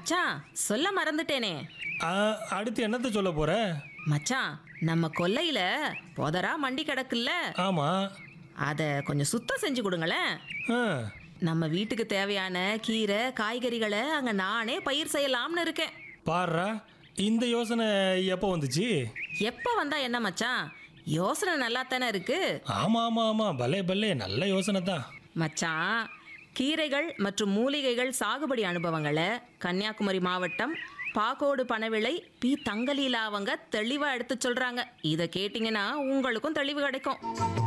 மச்சான் சொல்ல மறந்துட்டேனே ஆ, அடுத்து என்னத்த சொல்ல போற மச்சான் நம்ம கொல்லையில புதரா மண்டி கிடக்குல்ல ஆமா அதை கொஞ்சம் சுத்தம் செஞ்சு கொடுங்களேன் ஆ, நம்ம வீட்டுக்கு தேவையான கீரை காய்கறிகளை அங்க நானே பயிர் செய்யலாம்னு இருக்கேன் பாருடா இந்த யோசனை எப்போ வந்துச்சு எப்ப வந்தா என்ன மச்சான் யோசனை நல்லா தானே இருக்கு ஆமா ஆமா ஆமா பலே பலே நல்ல யோசனை தான் மச்சான் கீரைகள் மற்றும் மூலிகைகள் சாகுபடி அனுபவங்களை கன்னியாகுமரி மாவட்டம் பாக்கோடு பனவிளை பி தங்கலீலா அவங்க தெளிவா எடுத்து சொல்றாங்க இதை கேட்டிங்கன்னா உங்களுக்கும் தெளிவு கிடைக்கும்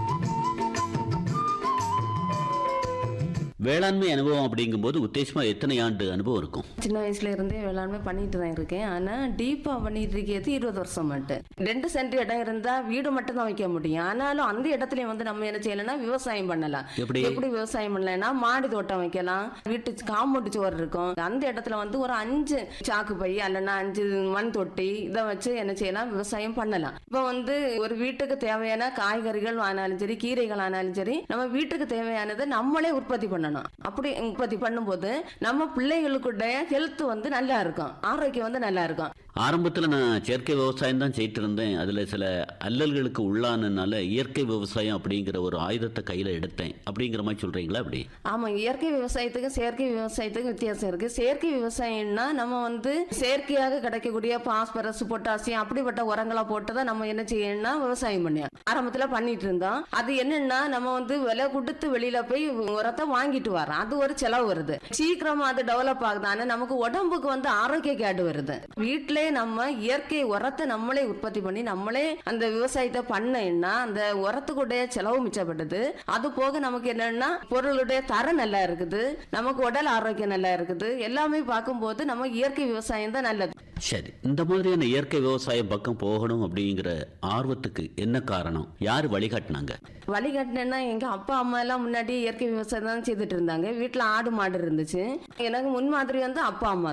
வேளாண்மை அனுபவம் அப்படிங்கும்போது உத்தேசமா எத்தனை ஆண்டு அனுபவம் இருக்கும் சின்ன வயசுல இருந்தே வேளாண்மை பண்ணிட்டு தான் இருக்கேன் ஆனா டீப்பா பண்ணிட்டு இருக்கிறது இருபது வருஷம் மட்டும் ரெண்டு சென்ட் இடம் இருந்தா வீடு மட்டும் தான் வைக்க முடியும் ஆனாலும் அந்த இடத்துல வந்து நம்ம என்ன செய்யலாம்னா விவசாயம் பண்ணலாம் எப்படி? எப்படி விவசாயம் பண்ணலாம்னா மாடி தோட்டம் வைக்கலாம் வீட்டு காம்பவுண்ட் சுவர் இருக்கும் அந்த இடத்துல வந்து ஒரு அஞ்சு சாக்கு பை அல்லனா அஞ்சு மண் தொட்டி இதை வச்சு என்ன செய்யலாம் விவசாயம் பண்ணலாம் இப்போ வந்து ஒரு வீட்டுக்கு தேவையான காய்கறிகள் ஆனாலும் சரி கீரைகள் ஆனாலும் சரி நம்ம வீட்டுக்கு தேவையானதை நம்மளே உற்பத்தி பண்ணணும் அப்படி உற்பத்தி பண்ணும்போது நம்ம பிள்ளைகளுக்குடைய ஹெல்த் வந்து நல்லா இருக்கும் ஆரோக்கியம் வந்து நல்லா இருக்கும் ஆரம்பத்தில் நான் செயற்கை விவசாயம் தான் செய்யிட்டு இருந்தேன் அதில் சில அல்லல்களுக்கு உள்ளானனால இயற்கை விவசாயம் அப்படிங்கிற ஒரு ஆயுதத்தை கையில் எடுத்தேன் அப்படிங்கிற மாதிரி சொல்கிறீங்களா அப்படி ஆமா இயற்கை விவசாயத்துக்கும் செயற்கை விவசாயத்துக்கும் வித்தியாசம் இருக்கு செயற்கை விவசாயம்னா நம்ம வந்து செயற்கையாக கிடைக்கக்கூடிய பாஸ்பரஸ் பொட்டாசியம் அப்படிப்பட்ட உரங்களை போட்டு தான் நம்ம என்ன செய்யணும்னா விவசாயம் பண்ணோம் ஆரம்பத்துல பண்ணிட்டு இருந்தோம் அது என்னன்னா நம்ம வந்து விலை கொடுத்து வெளியில போய் உரத்தை வாங்கிட்டு வரோம் அது ஒரு செலவு வருது சீக்கிரமா அது டெவலப் ஆகுது ஆனா நமக்கு உடம்புக்கு வந்து ஆரோக்கிய கேடு வருது வீட்டிலே நம்ம இயற்கை உரத்தை நம்மளே உற்பத்தி பண்ணி நம்மளே அந்த விவசாயத்தை பண்ணோம்னா அந்த உரத்துக்குடைய செலவு மிச்சப்பட்டது அது போக நமக்கு என்னன்னா பொருளுடைய தரம் நல்லா இருக்குது நமக்கு உடல் ஆரோக்கியம் நல்லா இருக்குது எல்லாமே பார்க்கும்போது நம்ம இயற்கை விவசாயம் தான் நல்லது சரி இந்த மாதிரியான இயற்கை விவசாயம் பக்கம் போகணும் அப்படிங்கிற ஆர்வத்துக்கு என்ன காரணம் யார் வழிகாட்டினாங்க வழிகாட்டினா எங்க அப்பா அம்மா எல்லாம் முன்னாடி இயற்கை விவசாயம் தான் செய்துட்டு இருந்தாங்க வீட்டுல ஆடு மாடு இருந்துச்சு எனக்கு முன்மாதிரி வந்து அப்பா அம்மா